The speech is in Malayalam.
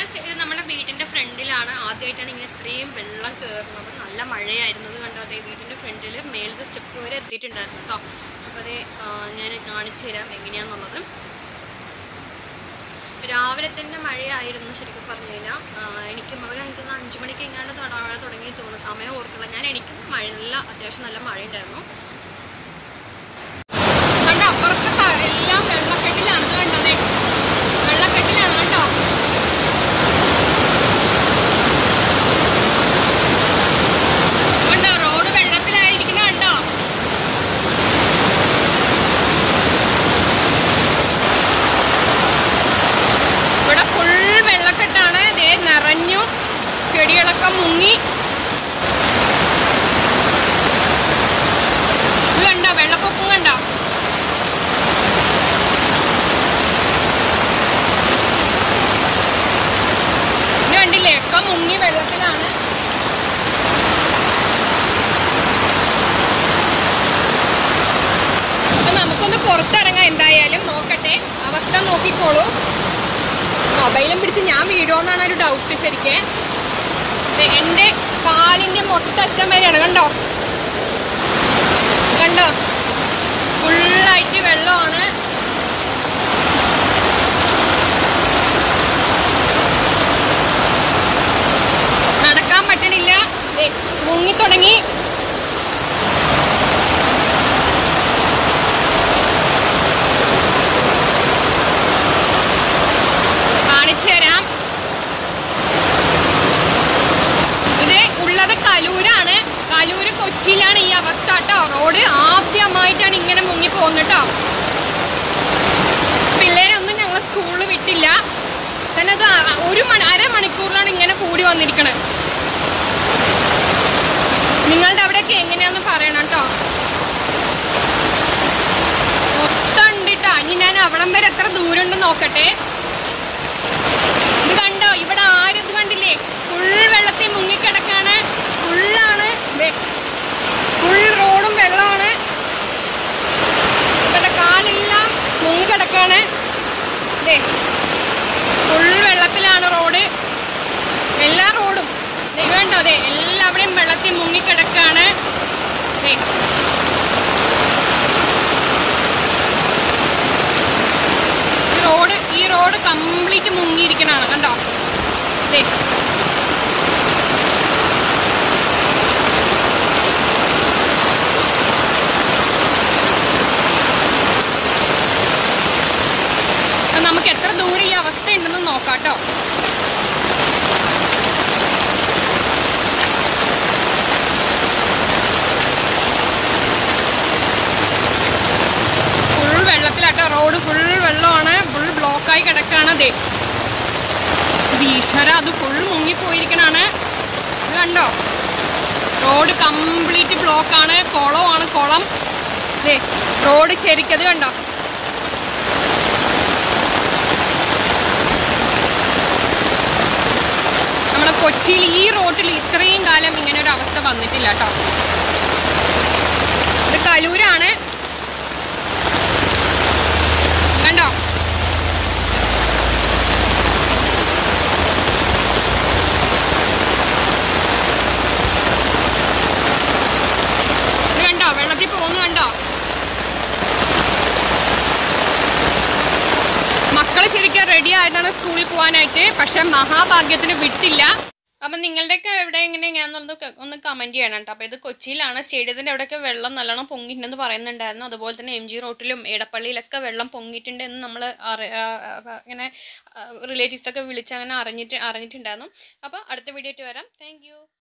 ഗൈസ് ഇത് നമ്മുടെ വീടിന്റെ ഫ്രണ്ടിലാണ് ആദ്യമായിട്ടാണ് ഇങ്ങനെ ഇത്രയും വെള്ളം കയറുന്നത് നല്ല മഴയായിരുന്നത് കണ്ടോ അതെ വീടിന്റെ ഫ്രണ്ടിൽ മേലത്തെ സ്റ്റെപ്പ് വരെ എത്തിയിട്ടുണ്ടായിരുന്നു കേട്ടോ അപ്പോൾ അതേ ഞാൻ കാണിച്ചു തരാം എങ്ങനെയാന്നുള്ളത് രാവിലെ തന്നെ മഴയായിരുന്നു ശരിക്കും പറഞ്ഞു കഴിഞ്ഞാൽ എനിക്ക് ഒരു എനിക്ക് തോന്നുന്നു അഞ്ച് മണിക്ക് എങ്ങാണ്ട് തൊട- മഴ തുടങ്ങി തോന്നുന്നു സമയം ഓർക്കില്ല ഞാൻ എണീക്കുന്ന മഴ നല്ല അത്യാവശ്യം നല്ല മഴയുണ്ടായിരുന്നു കണ്ടോ അപ്പുറത്ത് പ- എല്ലാം വെള്ളക്കെട്ടിലാണ് ഇത് കണ്ടോ ദേ. വെള്ളക്കെട്ടിലാണ് കേട്ടോ കണ്ടോ റോഡ് വെള്ളത്തിലായിരിക്കുന്ന കണ്ടോ ഇവിടെ ഫുൾ വെള്ളക്കെട്ടാണ് ദേ നിറഞ്ഞു ചെടികളൊക്കെ മുങ്ങി ഇത് കണ്ടോ വെള്ളപ്പൊക്കം കണ്ടോ ഇത് കണ്ടില്ലേ ഒക്കെ മുങ്ങി വെള്ളത്തിലാണ് അപ്പൊ നമുക്കൊന്ന് പുറത്തിറങ്ങാം എന്തായാലും നോക്കട്ടെ അവസ്ഥ നോക്കിക്കോളൂ മൊബൈലും പിടിച്ച് ഞാൻ വീഴുമെന്നാണ് ഒരു ഡൗട്ട് ശരിക്ക് ദേ എൻ്റെ കാലിൻ്റെ മൊത്തറ്റം വരെയാണ് കണ്ടോ കണ്ടോ ഫുള്ളായിട്ട് വെള്ളമാണ് നടക്കാൻ പറ്റണില്ല ദേ, മുങ്ങിത്തുടങ്ങി കാണിച്ചു തരാം ഇത് ഉള്ളത് കലൂരാണ് കലൂര് കൊച്ചിയിലാണ് ഈ അവസ്ഥ കേട്ടോ റോഡ് ആദ്യമായിട്ടാണ് ഇങ്ങനെ മുങ്ങി പോകുന്നത് കേട്ടോ പിള്ളേരൊന്നും ഞങ്ങൾ സ്കൂളിൽ വിട്ടില്ല തന്നെ അത് അ- ഒരു മണി അരമണിക്കൂറിലാണ് ഇങ്ങനെ കൂടി വന്നിരിക്കണത് നിങ്ങളുടെ അവിടെയൊക്കെ എങ്ങനെയാന്ന് പറയണം കേട്ടോ മൊത്തം ഉണ്ട് ട്ടോ. ഇനി ഞാൻ അവിടം വരെ എത്ര ദൂരം ഉണ്ടെന്ന് നോക്കട്ടെ ഇത് കണ്ടോ ഇവിടെ ആരും ഇത് കണ്ടില്ലേ ഫുൾ വെള്ളത്തിൽ മുങ്ങിക്കിടക്കാണ് ഫുള്ളാണ് ഫുൾ റോഡും വെള്ളമാണ് ഇവരുടെ കാലെല്ലാം മുങ്ങിക്കിടക്കാണ് ദേ ഫുൾ വെള്ളത്തിലാണ് റോഡ് എല്ലാ റോഡും ദേ വേണ്ടോ അതെ എല്ലാവിടെയും വെള്ളത്തിൽ മുങ്ങിക്കിടക്കാണ് ദേ ഈ റോഡ് ഈ റോഡ് കംപ്ലീറ്റ് മുങ്ങിയിരിക്കണാണ് കണ്ടോ ദേ അപ്പൊ നമുക്ക് എത്ര ദൂരം ഈ അവസ്ഥ ഉണ്ടെന്ന് നോക്കാം കേട്ടോ ഫുൾ വെള്ളത്തിലാട്ടോ റോഡ് ഫുൾ വെള്ളമാണ് ഫുൾ ബ്ലോക്കായി കിടക്കാണ് ദേ ഇത് ഈശ്വര അത് ഫുൾ മുങ്ങിപ്പോയിരിക്കണാണ് ഇത് കണ്ടോ റോഡ് കംപ്ലീറ്റ് ബ്ലോക്കാണ് കുളമാണ് കുളം ദേ റോഡ് ശരിക്കത് കണ്ടോ നമ്മുടെ കൊച്ചിയിൽ ഈ റോട്ടിൽ ഇത്രയും കാലം ഇങ്ങനെ ഒരു അവസ്ഥ വന്നിട്ടില്ല കേട്ടോ ഇത് കലൂരാണ് കണ്ടോ ഇത് കണ്ടോ വെള്ളത്തിൽ പോകുന്നു കണ്ടോ മക്കള് ശരിക്കും റെഡി ആയിട്ടാണ് സ്കൂളിൽ പോകാനായിട്ട് പക്ഷെ മഹാഭാഗ്യത്തിന് വിട്ടില്ല അപ്പം നിങ്ങളുടെയൊക്കെ എവിടെ എങ്ങനെയാണെന്നുള്ളത് ഒന്ന് കമൻറ്റ് ചെയ്യണം കേട്ടോ അപ്പോൾ ഇത് കൊച്ചിയിലാണ് സ്റ്റേഡിയത്തിൻ്റെ അവിടെയൊക്കെ വെള്ളം നല്ലോണം പൊങ്ങിയിട്ടുണ്ടെന്ന് പറയുന്നുണ്ടായിരുന്നു അതുപോലെ തന്നെ എം ജി റോട്ടിലും എടപ്പള്ളിയിലൊക്കെ വെള്ളം പൊങ്ങിയിട്ടുണ്ട് എന്ന് നമ്മൾ അറി ആ, ആ, ഇങ്ങനെ റിലേറ്റീവ്സൊക്കെ വിളിച്ച് അങ്ങനെ അറിഞ്ഞിട്ട് അറിഞ്ഞിട്ടുണ്ടായിരുന്നു അപ്പോൾ അടുത്ത വീഡിയോ ആയിട്ട് വരാം താങ്ക്